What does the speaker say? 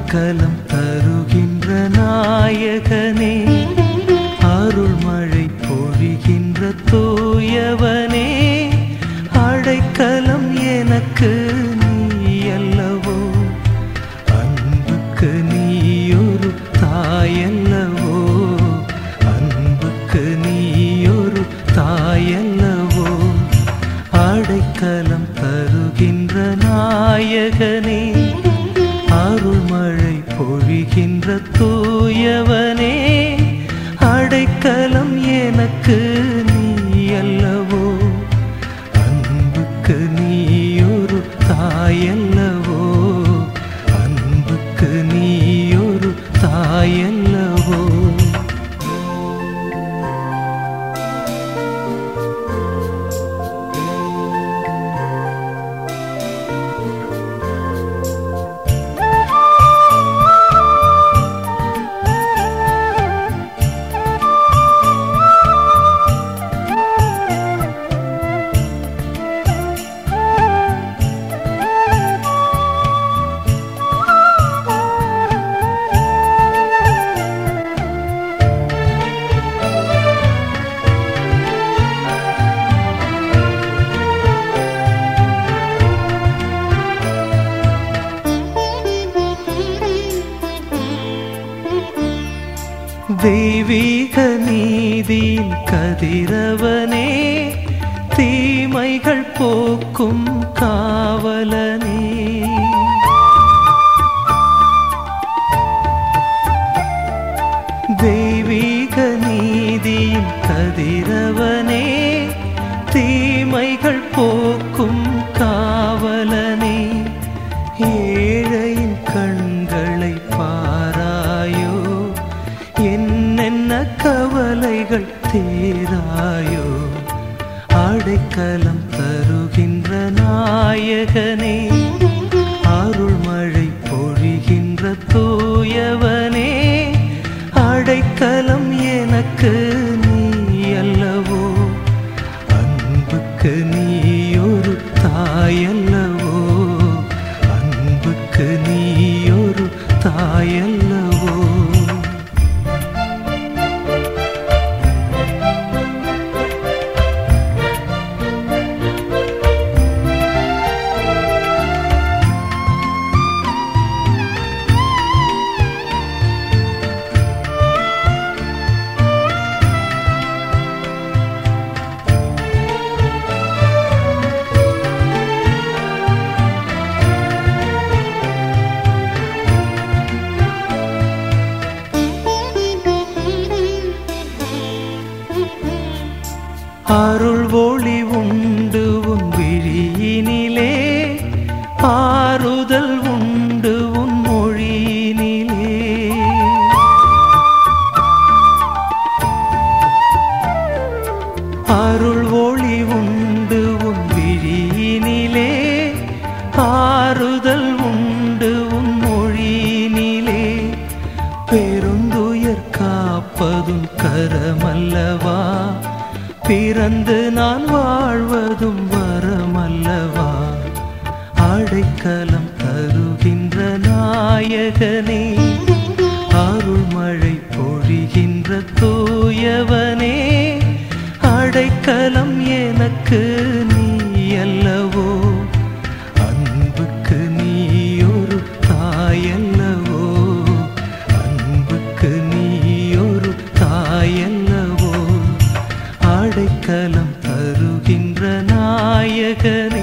அடைக்கலம் தருகின்ற நாயகனே அருள்மழை பொழிகின்ற தூயவனே அடைக்கலம் எனக்கு நீ அல்லவோ அன்புக்கு நீயொரு தாயல்லவோ அன்புக்கு நீயொரு தாயல்லவோ அடைக்கலம் தருகின்ற நாயகனே அருள்மழை பொழிகின்ற தூயவனே அடைக்கலம் எனக்கு நீ அல்லவோ அன்புக்கு நீயொரு தாயல்லவோ அன்புக்கு நீயொரு தாயல்லவோ தெய்வீக நீதியின் கதிரவனே தீமைகள் போக்கும் காவலனே தெய்வீக நீதியின் கதிரவனே தீமைகள் போக்கும் காவலனே ஏழையின் கண்களை பாராயோ என்னென்ன கவலைகள் தீராயோ அடைக்கலம் தருகின்ற நாயகனே அருள்மழை பொழிகின்ற தூயவனே அடைக்கலம் எனக்கு நீ அல்லவோ அன்புக்கு நீயொரு தாயல்லவோ அன்புக்கு நீயொரு தாயல்லவோ அருள் ஒளி உண்டு உன் விழியினிலே ஆறுதல் உண்டு உன் மொழியினிலே அருள் ஒளி உண்டு உன் விழியினிலே ஆறுதல் உண்டு உன் மொழியினிலே பெருந்துயர் காப்பதும் கரமல்லவா பிறந்து நான் வாழ்வதும் வரமல்லவா அடைக்கலம் தருகின்ற நாயகனே அருள்மழை பொழிகின்ற தூயவனே அடைக்கலம் எனக்கு நீ அல்லவோ அன்புக்கு நீயொரு தாயல்லவோ அன்புக்கு நீயொரு தாயல்லவோ அடைக்கலம் தருகின்ற நாயகனே